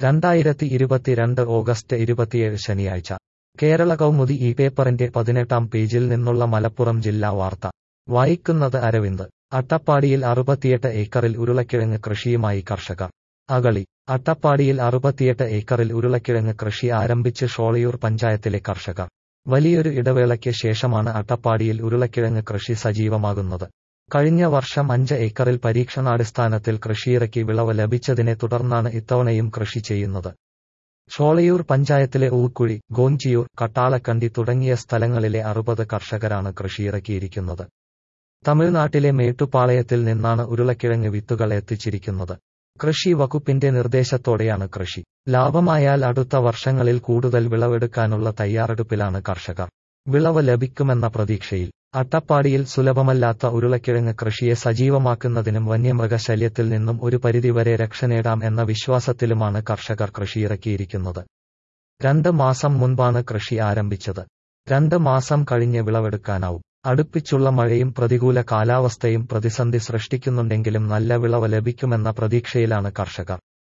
രണ്ടായിരത്തി ഇരുപത്തിരണ്ട് ഓഗസ്റ്റ് ഇരുപത്തിയേഴ് ശനിയാഴ്ച കേരള കൗമുദി ഈ പേപ്പറിന്റെ പതിനെട്ടാം പേജിൽ നിന്നുള്ള മലപ്പുറം ജില്ലാ വാർത്ത വായിക്കുന്നത് അരവിന്ദ് അട്ടപ്പാടിയിൽ അറുപത്തിയെട്ട് ഏക്കറിൽ ഉരുളക്കിഴങ്ങ് കൃഷിയുമായി കർഷകർ അകളി അട്ടപ്പാടിയിൽ അറുപത്തിയെട്ട് ഏക്കറിൽ ഉരുളക്കിഴങ്ങ് കൃഷി ആരംഭിച്ച് ഷോളയൂർ പഞ്ചായത്തിലെ കർഷകർ വലിയൊരു ഇടവേളയ്ക്ക് ശേഷമാണ് അട്ടപ്പാടിയിൽ ഉരുളക്കിഴങ്ങ് കൃഷി സജീവമാകുന്നത് കഴിഞ്ഞ വർഷം അഞ്ച് ഏക്കറിൽ പരീക്ഷണാടിസ്ഥാനത്തിൽ കൃഷിയിറക്കി വിളവ് ലഭിച്ചതിനെ തുടർന്നാണ് ഇത്തവണയും കൃഷി ചെയ്യുന്നത് ഷോളയൂർ പഞ്ചായത്തിലെ ഊക്കുഴി ഗോഞ്ചിയൂർ കട്ടാളക്കണ്ടി തുടങ്ങിയ സ്ഥലങ്ങളിലെ അറുപത് കർഷകരാണ് കൃഷിയിറക്കിയിരിക്കുന്നത് തമിഴ്നാട്ടിലെ മേട്ടുപ്പാളയത്തിൽ നിന്നാണ് ഉരുളക്കിഴങ്ങ് വിത്തുകൾ എത്തിച്ചിരിക്കുന്നത് കൃഷി വകുപ്പിന്റെ നിർദ്ദേശത്തോടെയാണ് കൃഷി ലാഭമായാൽ അടുത്ത വർഷങ്ങളിൽ കൂടുതൽ വിളവെടുക്കാനുള്ള തയ്യാറെടുപ്പിലാണ് കർഷകർ വിളവ് ലഭിക്കുമെന്ന പ്രതീക്ഷയിൽ അട്ടപ്പാടിയിൽ സുലഭമല്ലാത്ത ഉരുളക്കിഴങ്ങ് കൃഷിയെ സജീവമാക്കുന്നതിനും വന്യമൃഗശല്യത്തിൽ നിന്നും ഒരു പരിധിവരെ രക്ഷ നേടാം എന്ന വിശ്വാസത്തിലുമാണ് കർഷകർ കൃഷിയിറക്കിയിരിക്കുന്നത് രണ്ട് മാസം മുൻപാണ് കൃഷി ആരംഭിച്ചത് രണ്ട് മാസം കഴിഞ്ഞ് വിളവെടുക്കാനാവും അടുപ്പിച്ചുള്ള മഴയും പ്രതികൂല കാലാവസ്ഥയും പ്രതിസന്ധി സൃഷ്ടിക്കുന്നുണ്ടെങ്കിലും നല്ല വിളവ് ലഭിക്കുമെന്ന പ്രതീക്ഷയിലാണ് കർഷകർ